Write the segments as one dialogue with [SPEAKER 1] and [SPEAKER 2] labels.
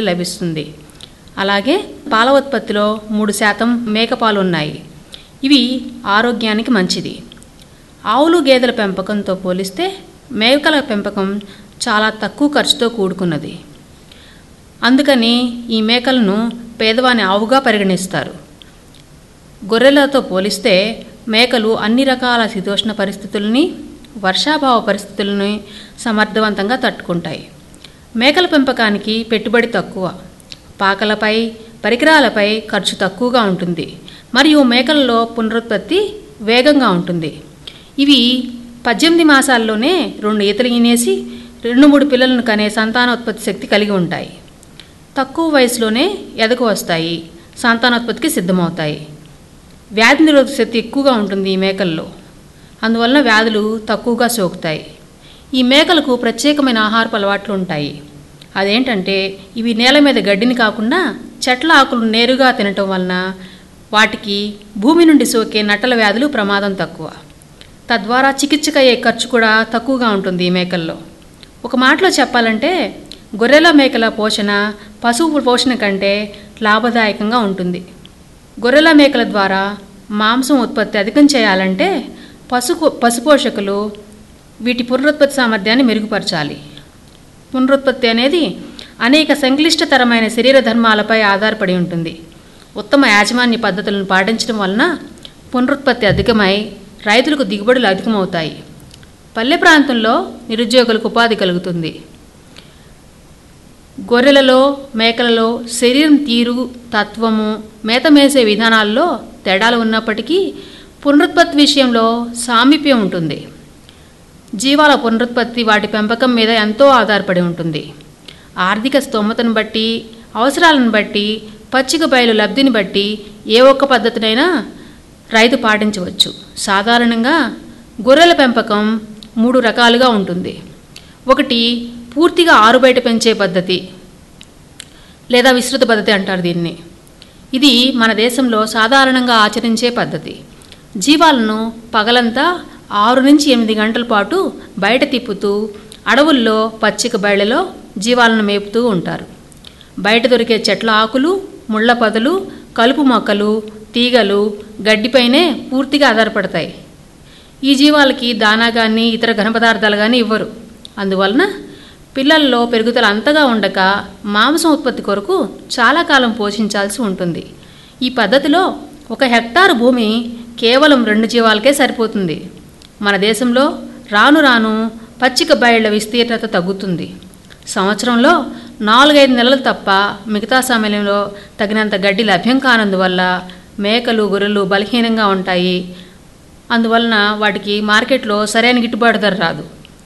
[SPEAKER 1] నుండి లభిస్తుంది అలాగే పాల ఉత్పత్తిలో మూడు శాతం మేకపాలు ఉన్నాయి ఇవి ఆరోగ్యానికి మంచిది ఆవులు గేదెల పెంపకంతో పోలిస్తే మేకల పెంపకం చాలా తక్కువ ఖర్చుతో కూడుకున్నది అందుకని ఈ మేకలను పేదవాని ఆవుగా పరిగణిస్తారు గొర్రెలతో పోలిస్తే మేకలు అన్ని రకాల శీతోష్ణ పరిస్థితుల్ని వర్షాభావ పరిస్థితులని సమర్థవంతంగా తట్టుకుంటాయి మేకల పెంపకానికి పెట్టుబడి తక్కువ పాకలపై పరికరాలపై ఖర్చు తక్కువగా ఉంటుంది మరియు మేకలలో పునరుత్పత్తి వేగంగా ఉంటుంది ఇవి పద్దెనిమిది మాసాల్లోనే రెండు ఈతలు ఈనేసి రెండు మూడు పిల్లలను కనే సంతానోత్పత్తి శక్తి కలిగి ఉంటాయి తక్కువ వయసులోనే ఎదకు వస్తాయి సంతానోత్పత్తికి సిద్ధమవుతాయి వ్యాధి నిరోధక శక్తి ఎక్కువగా ఉంటుంది ఈ మేకల్లో అందువలన వ్యాధులు తక్కువగా సోకుతాయి ఈ మేకలకు ప్రత్యేకమైన ఆహారపు అలవాట్లు ఉంటాయి అదేంటంటే ఇవి నేల మీద గడ్డిని కాకుండా చెట్ల ఆకులు నేరుగా తినటం వలన వాటికి భూమి నుండి సోకే నట్టల వ్యాధులు ప్రమాదం తక్కువ తద్వారా చికిత్సకయ్యే ఖర్చు కూడా తక్కువగా ఉంటుంది ఈ మేకల్లో ఒక మాటలో చెప్పాలంటే గొర్రెల మేకల పోషణ పశువు పోషణ కంటే లాభదాయకంగా ఉంటుంది గొర్రెల మేకల ద్వారా మాంసం ఉత్పత్తి అధికం చేయాలంటే పశు పశుపోషకులు వీటి పునరుత్పత్తి సామర్థ్యాన్ని మెరుగుపరచాలి పునరుత్పత్తి అనేది అనేక సంక్లిష్టతరమైన శరీర ధర్మాలపై ఆధారపడి ఉంటుంది ఉత్తమ యాజమాన్య పద్ధతులను పాటించడం వలన పునరుత్పత్తి అధికమై రైతులకు దిగుబడులు అధికమవుతాయి పల్లె ప్రాంతంలో నిరుద్యోగులకు ఉపాధి కలుగుతుంది గొర్రెలలో మేకలలో శరీరం తీరు తత్వము మేత మేసే విధానాల్లో తేడాలు ఉన్నప్పటికీ పునరుత్పత్తి విషయంలో సామీప్యం ఉంటుంది జీవాల పునరుత్పత్తి వాటి పెంపకం మీద ఎంతో ఆధారపడి ఉంటుంది ఆర్థిక స్తోమతను బట్టి అవసరాలను బట్టి పచ్చిక బయలు లబ్ధిని బట్టి ఏ ఒక్క పద్ధతినైనా రైతు పాటించవచ్చు సాధారణంగా గొర్రెల పెంపకం మూడు రకాలుగా ఉంటుంది ఒకటి పూర్తిగా ఆరుబయట పెంచే పద్ధతి లేదా విస్తృత పద్ధతి అంటారు దీన్ని ఇది మన దేశంలో సాధారణంగా ఆచరించే పద్ధతి జీవాలను పగలంతా ఆరు నుంచి ఎనిమిది గంటల పాటు బయట తిప్పుతూ అడవుల్లో పచ్చిక బయళ్ళలో జీవాలను మేపుతూ ఉంటారు బయట దొరికే చెట్ల ఆకులు ముళ్ళ పొదలు కలుపు మొక్కలు తీగలు గడ్డిపైనే పూర్తిగా ఆధారపడతాయి ఈ జీవాలకి దానా కానీ ఇతర ఘన పదార్థాలు కానీ ఇవ్వరు అందువలన పిల్లల్లో పెరుగుదల అంతగా ఉండక మాంసం ఉత్పత్తి కొరకు చాలా కాలం పోషించాల్సి ఉంటుంది ఈ పద్ధతిలో ఒక హెక్టారు భూమి కేవలం రెండు జీవాలకే సరిపోతుంది మన దేశంలో రాను రాను పచ్చిక బయళ్ల విస్తీర్ణత తగ్గుతుంది సంవత్సరంలో నాలుగైదు నెలలు తప్ప మిగతా సమయంలో తగినంత గడ్డి లభ్యం కానందువల్ల మేకలు గొర్రెలు బలహీనంగా ఉంటాయి అందువలన వాటికి మార్కెట్లో సరైన గిట్టుబాటు ధర రాదు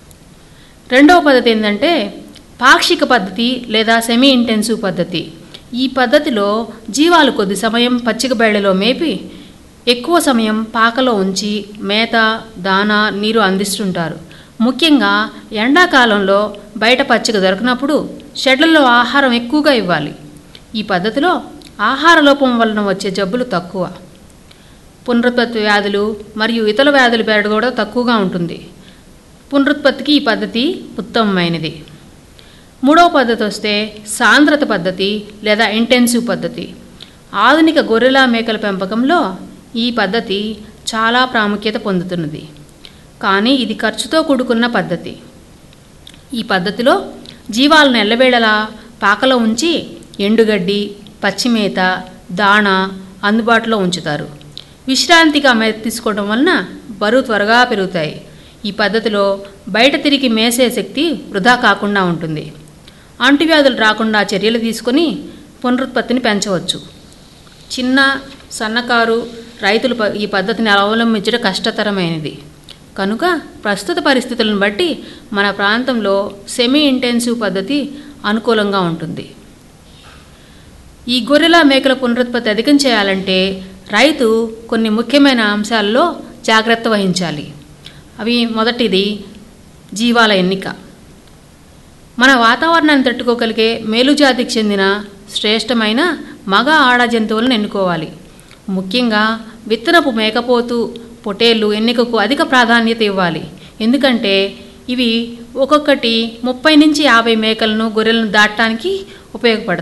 [SPEAKER 1] రెండవ పద్ధతి ఏంటంటే పాక్షిక పద్ధతి లేదా సెమీ ఇంటెన్సివ్ పద్ధతి ఈ పద్ధతిలో జీవాలు కొద్ది సమయం పచ్చిక బయళ్ళలో మేపి ఎక్కువ సమయం పాకలో ఉంచి మేత దానా నీరు అందిస్తుంటారు ముఖ్యంగా ఎండాకాలంలో బయట పచ్చిక దొరకనప్పుడు షెడ్లలో ఆహారం ఎక్కువగా ఇవ్వాలి ఈ పద్ధతిలో ఆహార లోపం వలన వచ్చే జబ్బులు తక్కువ పునరుత్పత్తి వ్యాధులు మరియు ఇతర వ్యాధుల బెరడు కూడా తక్కువగా ఉంటుంది పునరుత్పత్తికి ఈ పద్ధతి ఉత్తమమైనది మూడవ పద్ధతి వస్తే సాంద్రత పద్ధతి లేదా ఇంటెన్సివ్ పద్ధతి ఆధునిక గొర్రెల మేకల పెంపకంలో ఈ పద్ధతి చాలా ప్రాముఖ్యత పొందుతున్నది కానీ ఇది ఖర్చుతో కూడుకున్న పద్ధతి ఈ పద్ధతిలో జీవాలను ఎల్లవేళలా పాకలో ఉంచి ఎండుగడ్డి పచ్చిమేత దాణ అందుబాటులో ఉంచుతారు విశ్రాంతిగా మేత తీసుకోవడం వలన బరువు త్వరగా పెరుగుతాయి ఈ పద్ధతిలో బయట తిరిగి మేసే శక్తి వృధా కాకుండా ఉంటుంది అంటువ్యాధులు రాకుండా చర్యలు తీసుకొని పునరుత్పత్తిని పెంచవచ్చు చిన్న సన్నకారు రైతులు ప- ఈ పద్ధతిని అవలంబించడం కష్టతరమైనది కనుక ప్రస్తుత పరిస్థితులను బట్టి మన ప్రాంతంలో సెమీ ఇంటెన్సివ్ పద్ధతి అనుకూలంగా ఉంటుంది ఈ గొర్రెల మేకల పునరుత్పత్తి అధికం చేయాలంటే రైతు కొన్ని ముఖ్యమైన అంశాల్లో జాగ్రత్త వహించాలి అవి మొదటిది జీవాల ఎన్నిక మన వాతావరణాన్ని తట్టుకోగలిగే మేలుజాతికి చెందిన శ్రేష్టమైన మగ ఆడ జంతువులను ఎన్నుకోవాలి ముఖ్యంగా విత్తనపు మేకపోతు పొటేళ్ళు ఎన్నికకు అధిక ప్రాధాన్యత ఇవ్వాలి ఎందుకంటే ఇవి ఒక్కొక్కటి ముప్పై నుంచి యాభై మేకలను గొర్రెలను దాటడానికి ఉపయోగపడతాయి